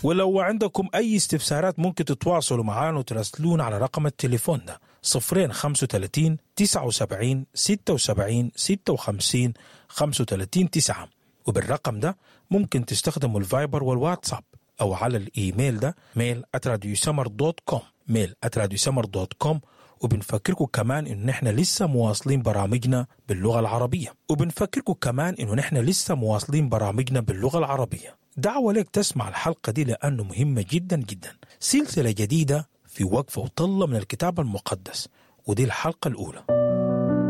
ولو عندكم أي استفسارات ممكن تتواصلوا معنا وتراسلونا على رقم التليفون ده صفرين خمسة وتلاتين تسعة وسبعين ستة وسبعين ستة وخمسين خمسة وتلاتين تسعة وبالرقم ده ممكن تستخدموا الفايبر والواتساب أو على الإيميل ده ميل @radiosummer دوت كوم ميل @radiosummer دوت كوم وبنفكركم كمان انه نحن لسه مواصلين برامجنا باللغه العربيه وبنفكركم كمان انه نحن لسه مواصلين برامجنا باللغه العربيه دعوه لك تسمع الحلقه دي لانه مهمه جدا جدا سلسله جديده في وقفه وطله من الكتاب المقدس ودي الحلقه الاولى